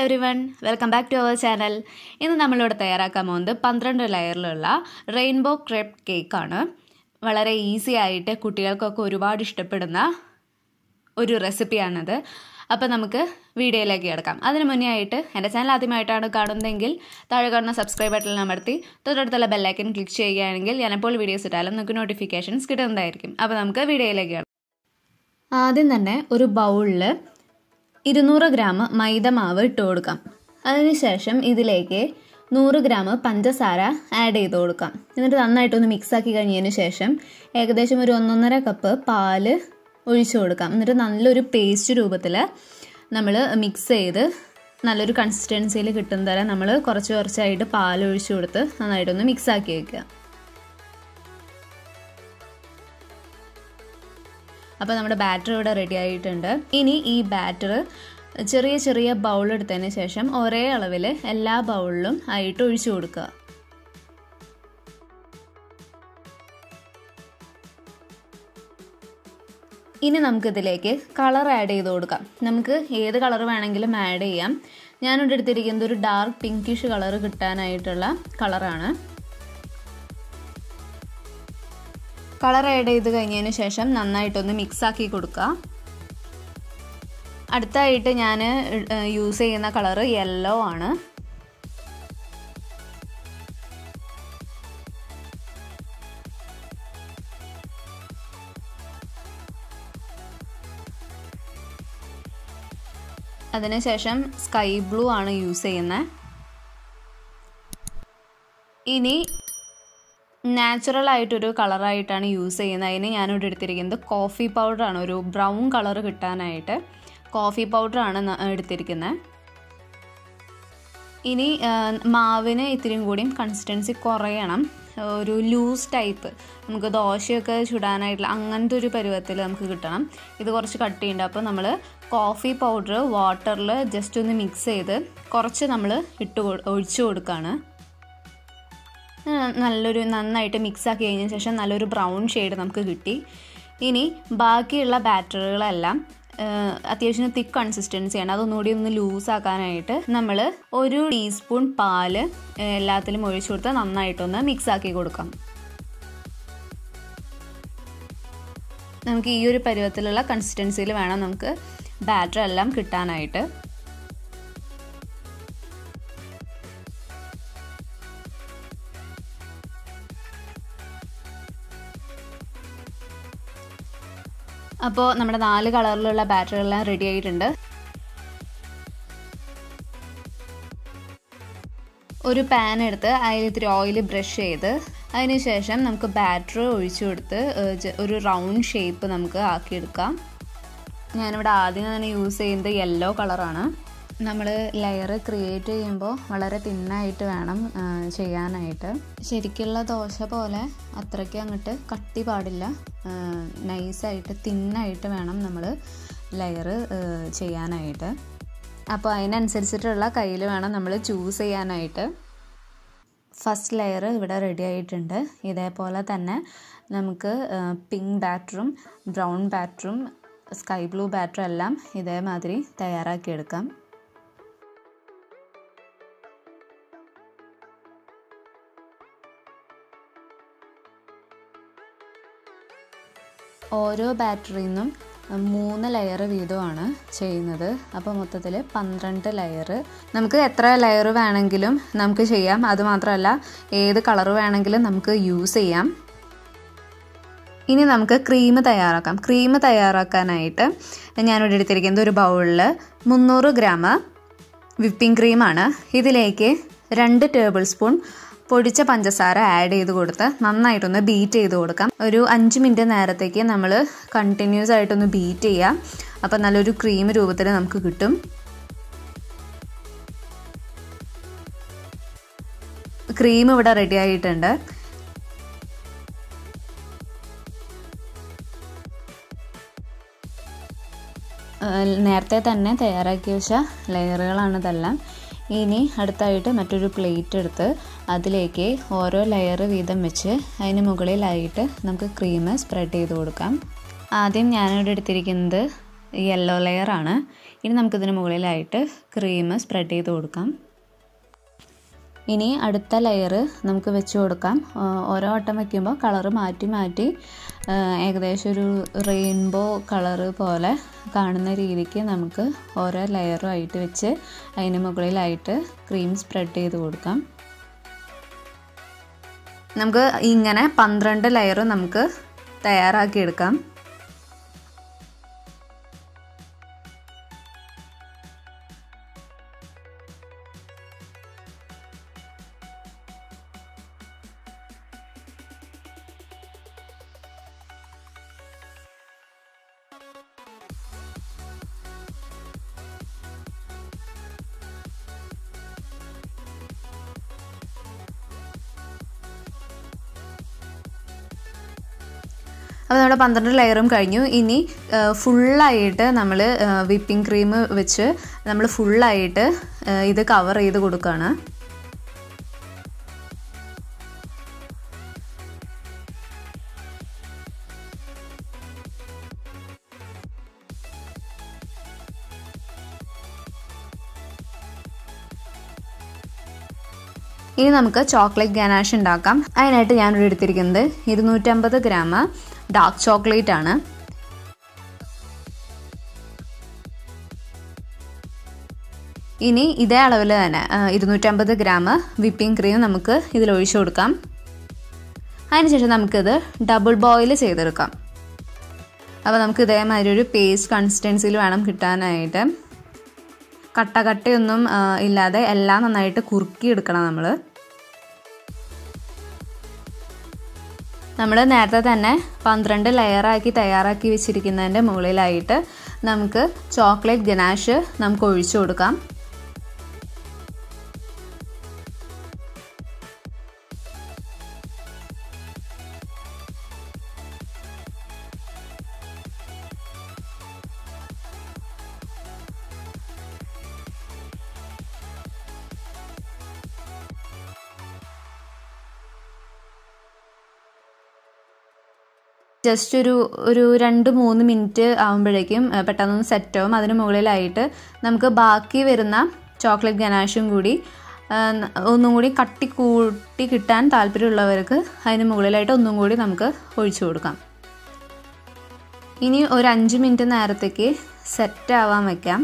every everyone welcome back to our channel ഇന്ന് നമ്മളിവിടെ തയ്യാറാക്കാൻ പോകുന്നത് പന്ത്രണ്ട് ലെയറിലുള്ള റെയിൻബോ ക്രെപ്പ് കേക്കാണ് വളരെ ഈസി ആയിട്ട് കുട്ടികൾക്കൊക്കെ ഒരുപാട് ഇഷ്ടപ്പെടുന്ന ഒരു റെസിപ്പിയാണത് അപ്പോൾ നമുക്ക് വീഡിയോയിലേക്ക് കിടക്കാം അതിന് മുന്നേ ആയിട്ട് എൻ്റെ ചാനൽ ആദ്യമായിട്ടാണ് കാണുന്നതെങ്കിൽ താഴെ കാണുന്ന സബ്സ്ക്രൈബ് ബട്ടൺ അമർത്തി തൊട്ടടുത്തുള്ള ബെല്ലൈക്കൻ ക്ലിക്ക് ചെയ്യുകയാണെങ്കിൽ ഞാനെപ്പോൾ വീഡിയോസ് ഇട്ടാലും നിങ്ങൾക്ക് നോട്ടിഫിക്കേഷൻസ് കിട്ടുന്നതായിരിക്കും അപ്പോൾ നമുക്ക് വീഡിയോയിലേക്ക് കിടക്കാം ആദ്യം തന്നെ ഒരു ബൗളിൽ ഇരുന്നൂറ് ഗ്രാം മൈദ മാവ് ഇട്ട് കൊടുക്കാം അതിനുശേഷം ഇതിലേക്ക് നൂറ് ഗ്രാം പഞ്ചസാര ആഡ് ചെയ്ത് കൊടുക്കാം എന്നിട്ട് നന്നായിട്ടൊന്ന് മിക്സ് ആക്കി കഴിഞ്ഞതിന് ശേഷം ഏകദേശം ഒരു ഒന്നൊന്നര കപ്പ് പാല് ഒഴിച്ചു കൊടുക്കാം എന്നിട്ട് നല്ലൊരു പേസ്റ്റ് രൂപത്തിൽ നമ്മൾ മിക്സ് ചെയ്ത് നല്ലൊരു കൺസിസ്റ്റൻസിയിൽ കിട്ടും തരം നമ്മൾ കുറച്ച് കുറച്ചായിട്ട് പാൽ ഒഴിച്ചു കൊടുത്ത് നന്നായിട്ടൊന്ന് മിക്സ് ആക്കി വെക്കുക അപ്പോൾ നമ്മുടെ ബാറ്റർ ഇവിടെ റെഡി ആയിട്ടുണ്ട് ഇനി ഈ ബാറ്റർ ചെറിയ ചെറിയ ബൗൾ എടുത്തതിന് ശേഷം ഒരേ അളവിൽ എല്ലാ ബൗളിലും ആയിട്ട് ഒഴിച്ചു കൊടുക്കുക ഇനി നമുക്കിതിലേക്ക് കളർ ആഡ് ചെയ്ത് കൊടുക്കാം നമുക്ക് ഏത് കളർ വേണമെങ്കിലും ആഡ് ചെയ്യാം ഞാനിവിടെ എടുത്തിരിക്കുന്നത് ഒരു ഡാർക്ക് പിങ്കിഷ് കളർ കിട്ടാനായിട്ടുള്ള കളറാണ് കളർ ആഡ് ചെയ്ത് കഴിഞ്ഞതിന് ശേഷം നന്നായിട്ടൊന്ന് മിക്സ് ആക്കി കൊടുക്കുക അടുത്തായിട്ട് ഞാൻ യൂസ് ചെയ്യുന്ന കളറ് യെല്ലോ ആണ് അതിനുശേഷം സ്കൈ ബ്ലൂ ആണ് യൂസ് ചെയ്യുന്നത് ഇനി നാച്ചുറൽ ആയിട്ടൊരു കളറായിട്ടാണ് യൂസ് ചെയ്യുന്നത് അതിന് ഞാനിവിടെ എടുത്തിരിക്കുന്നത് കോഫി പൗഡറാണ് ഒരു ബ്രൗൺ കളർ കിട്ടാനായിട്ട് കോഫി പൗഡറാണ് എടുത്തിരിക്കുന്നത് ഇനി മാവിന് ഇത്തിരിയും കൂടിയും കൺസിസ്റ്റൻസി കുറയണം ഒരു ലൂസ് ടൈപ്പ് നമുക്ക് ദോശയൊക്കെ ചുടാനായിട്ടുള്ള അങ്ങനത്തെ ഒരു പരുവത്തിൽ നമുക്ക് കിട്ടണം ഇത് കുറച്ച് കട്ടിയുണ്ട് അപ്പോൾ നമ്മൾ കോഫി പൗഡർ വാട്ടറിൽ ജസ്റ്റ് ഒന്ന് മിക്സ് ചെയ്ത് കുറച്ച് നമ്മൾ ഇട്ട് ഒഴിച്ചു കൊടുക്കുകയാണ് നല്ലൊരു നന്നായിട്ട് മിക്സ് ആക്കി കഴിഞ്ഞ ശേഷം നല്ലൊരു ബ്രൗൺ ഷെയ്ഡ് നമുക്ക് കിട്ടി ഇനി ബാക്കിയുള്ള ബാറ്ററുകളെല്ലാം അത്യാവശ്യം തിക്ക് കൺസിസ്റ്റൻസിയാണ് അതൊന്നുകൂടി ഒന്ന് ലൂസ് ആക്കാനായിട്ട് നമ്മൾ ഒരു ടീസ്പൂൺ പാല് എല്ലാത്തിലും ഒഴിച്ചു കൊടുത്ത് നന്നായിട്ടൊന്ന് മിക്സ് ആക്കി കൊടുക്കാം നമുക്ക് ഈ ഒരു പരുവത്തിലുള്ള കൺസിസ്റ്റൻസിയിൽ വേണം നമുക്ക് ബാറ്റർ എല്ലാം കിട്ടാനായിട്ട് അപ്പോൾ നമ്മുടെ നാല് കളറിലുള്ള ബാറ്ററികളെല്ലാം റെഡി ആയിട്ടുണ്ട് ഒരു പാൻ എടുത്ത് അതിൽ ഇത്തിരി ഓയിൽ ബ്രഷ് ചെയ്ത് അതിനുശേഷം നമുക്ക് ബാറ്റർ ഒഴിച്ചു കൊടുത്ത് ഒരു റൗണ്ട് ഷേപ്പ് നമുക്ക് ആക്കിയെടുക്കാം ഞാനിവിടെ ആദ്യം തന്നെ യൂസ് ചെയ്യുന്നത് യെല്ലോ കളറാണ് നമ്മൾ ലെയർ ക്രിയേറ്റ് ചെയ്യുമ്പോൾ വളരെ തിന്നായിട്ട് വേണം ചെയ്യാനായിട്ട് ശരിക്കുള്ള ദോശ പോലെ അത്രയ്ക്ക് അങ്ങോട്ട് കട്ടി പാടില്ല നൈസായിട്ട് തിന്നായിട്ട് വേണം നമ്മൾ ലെയർ ചെയ്യാനായിട്ട് അപ്പോൾ അതിനനുസരിച്ചിട്ടുള്ള കയ്യിൽ വേണം നമ്മൾ ചൂസ് ചെയ്യാനായിട്ട് ഫസ്റ്റ് ലെയർ ഇവിടെ റെഡി ആയിട്ടുണ്ട് ഇതേപോലെ തന്നെ നമുക്ക് പിങ്ക് ബാറ്ററും ബ്രൗൺ ബാറ്ററും സ്കൈ ബ്ലൂ ബാറ്ററും എല്ലാം ഇതേമാതിരി തയ്യാറാക്കിയെടുക്കാം ഓരോ ബാറ്ററിയിൽ നിന്നും മൂന്ന് ലെയർ വീതമാണ് ചെയ്യുന്നത് അപ്പോൾ മൊത്തത്തിൽ പന്ത്രണ്ട് ലെയർ നമുക്ക് എത്ര ലെയർ വേണമെങ്കിലും നമുക്ക് ചെയ്യാം അതുമാത്രമല്ല ഏത് കളർ വേണമെങ്കിലും നമുക്ക് യൂസ് ചെയ്യാം ഇനി നമുക്ക് ക്രീം തയ്യാറാക്കാം ക്രീം തയ്യാറാക്കാനായിട്ട് ഞാനിവിടെ എടുത്തിരിക്കുന്നത് ഒരു ബൗളിൽ മുന്നൂറ് ഗ്രാം വിപ്പിംഗ് ക്രീമാണ് ഇതിലേക്ക് രണ്ട് ടേബിൾ സ്പൂൺ പൊടിച്ച പഞ്ചസാര ആഡ് ചെയ്ത് കൊടുത്ത് നന്നായിട്ടൊന്ന് ബീറ്റ് ചെയ്ത് കൊടുക്കാം ഒരു അഞ്ച് മിനിറ്റ് നേരത്തേക്ക് നമ്മൾ കണ്ടിന്യൂസ് ആയിട്ടൊന്ന് ബീറ്റ് ചെയ്യാം അപ്പം നല്ലൊരു ക്രീം രൂപത്തിൽ നമുക്ക് കിട്ടും ക്രീം ഇവിടെ റെഡി ആയിട്ടുണ്ട് നേരത്തെ തന്നെ തയ്യാറാക്കി വെച്ച ലെയറുകളാണ് ഇതെല്ലാം ഇനി അടുത്തായിട്ട് മറ്റൊരു പ്ലേറ്റ് എടുത്ത് അതിലേക്ക് ഓരോ ലെയർ വീതം വെച്ച് അതിന് മുകളിലായിട്ട് നമുക്ക് ക്രീം സ്പ്രെഡ് ചെയ്ത് കൊടുക്കാം ആദ്യം ഞാനിവിടെ എടുത്തിരിക്കുന്നത് യെല്ലോ ലെയറാണ് ഇനി നമുക്കിതിന് മുകളിലായിട്ട് ക്രീം സ്പ്രെഡ് ചെയ്ത് കൊടുക്കാം ഇനി അടുത്ത ലെയർ നമുക്ക് വെച്ച് കൊടുക്കാം ഓരോ വട്ടം വയ്ക്കുമ്പോൾ കളറ് മാറ്റി മാറ്റി ഏകദേശം ഒരു റെയിൻബോ കളറ് പോലെ കാണുന്ന രീതിക്ക് നമുക്ക് ഓരോ ലെയറുമായിട്ട് വെച്ച് അതിന് മുകളിലായിട്ട് ക്രീം സ്പ്രെഡ് ചെയ്ത് കൊടുക്കാം നമുക്ക് ഇങ്ങനെ പന്ത്രണ്ട് ലെയർ നമുക്ക് തയ്യാറാക്കിയെടുക്കാം അപ്പോൾ നമ്മുടെ പന്ത്രണ്ട് ലെയറും കഴിഞ്ഞു ഇനി ഫുള്ളായിട്ട് നമ്മൾ വിപ്പിംഗ് ക്രീം വെച്ച് നമ്മൾ ഫുള്ളായിട്ട് ഇത് കവർ ചെയ്ത് കൊടുക്കുകയാണ് ഇനി നമുക്ക് ചോക്ലേറ്റ് ഗനാഷ് ഉണ്ടാക്കാം അതിനായിട്ട് ഞാനിവിടെ എടുത്തിരിക്കുന്നത് ഇരുന്നൂറ്റമ്പത് ഗ്രാം ഡാർക്ക് ചോക്ലേറ്റ് ആണ് ഇനി ഇതേ അളവിൽ തന്നെ ഇരുന്നൂറ്റമ്പത് ഗ്രാം വിപ്പിംഗ് ക്രീം നമുക്ക് ഇതിൽ ഒഴിച്ചു കൊടുക്കാം അതിനുശേഷം നമുക്കിത് ഡബിൾ ബോയിൽ ചെയ്തെടുക്കാം അപ്പോൾ നമുക്ക് ഇതേമാതിരി ഒരു പേസ്റ്റ് കൺസിസ്റ്റൻസിയിൽ വേണം കിട്ടാനായിട്ട് കട്ട കട്ടയൊന്നും ഇല്ലാതെ എല്ലാം നന്നായിട്ട് കുറുക്കി എടുക്കണം നമ്മൾ നമ്മൾ നേരത്തെ തന്നെ പന്ത്രണ്ട് ലെയറാക്കി തയ്യാറാക്കി വെച്ചിരിക്കുന്നതിൻ്റെ മുകളിലായിട്ട് നമുക്ക് ചോക്ലേറ്റ് ഗനാഷ് നമുക്ക് ഒഴിച്ചു കൊടുക്കാം ജസ്റ്റ് ഒരു ഒരു രണ്ട് മൂന്ന് മിനിറ്റ് ആകുമ്പോഴേക്കും പെട്ടെന്ന് സെറ്റ് ആവും അതിന് മുകളിലായിട്ട് നമുക്ക് ബാക്കി വരുന്ന ചോക്ലേറ്റ് ഗനാഷും കൂടി ഒന്നും കൂടി കട്ടി കൂട്ടി കിട്ടാൻ താല്പര്യമുള്ളവർക്ക് അതിന് മുകളിലായിട്ട് ഒന്നും കൂടി നമുക്ക് ഒഴിച്ചു കൊടുക്കാം ഇനി ഒരു അഞ്ച് മിനിറ്റ് നേരത്തേക്ക് സെറ്റ് ആവാൻ വയ്ക്കാം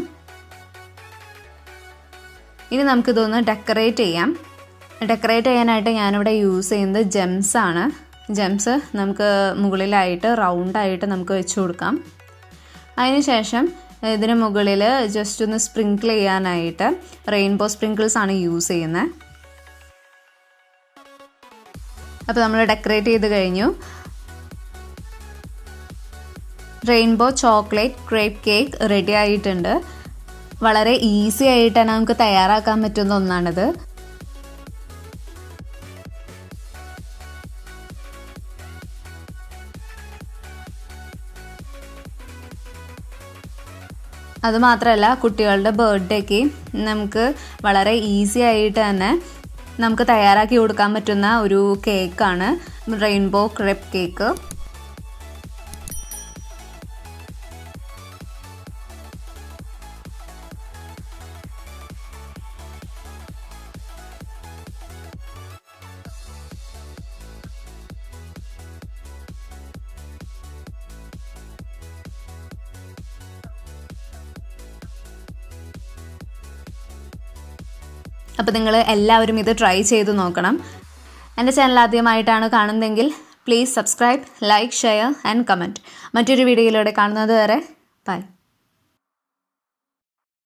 ഇനി നമുക്കിതൊന്ന് ഡെക്കറേറ്റ് ചെയ്യാം ഡെക്കറേറ്റ് ചെയ്യാനായിട്ട് ഞാനിവിടെ യൂസ് ചെയ്യുന്നത് ജെംസ് ആണ് ജെംസ് നമുക്ക് മുകളിലായിട്ട് റൗണ്ടായിട്ട് നമുക്ക് വെച്ച് കൊടുക്കാം അതിനുശേഷം ഇതിന് മുകളിൽ ജസ്റ്റ് ഒന്ന് സ്പ്രിങ്കിൾ ചെയ്യാനായിട്ട് റെയിൻബോ സ്പ്രിങ്കിൾസ് ആണ് യൂസ് ചെയ്യുന്നത് അപ്പോൾ നമ്മൾ ഡെക്കറേറ്റ് ചെയ്ത് കഴിഞ്ഞു rainbow chocolate crepe cake ready ആയിട്ടുണ്ട് വളരെ ഈസി ആയിട്ട് തന്നെ നമുക്ക് തയ്യാറാക്കാൻ പറ്റുന്ന ഒന്നാണിത് അതുമാത്രമല്ല കുട്ടികളുടെ ബർത്ത്ഡേക്ക് നമുക്ക് വളരെ ഈസി ആയിട്ട് തന്നെ നമുക്ക് തയ്യാറാക്കി കൊടുക്കാൻ പറ്റുന്ന ഒരു കേക്കാണ് റെയിൻബോ ക്രെപ്പ് കേക്ക് അപ്പോൾ നിങ്ങൾ എല്ലാവരും ഇത് ട്രൈ ചെയ്ത് നോക്കണം എൻ്റെ ചാനൽ ആദ്യമായിട്ടാണ് കാണുന്നതെങ്കിൽ please subscribe like share and comment മറ്റൊരു വീഡിയോയിലൂടെ കാണുന്നത് വരെ ബൈ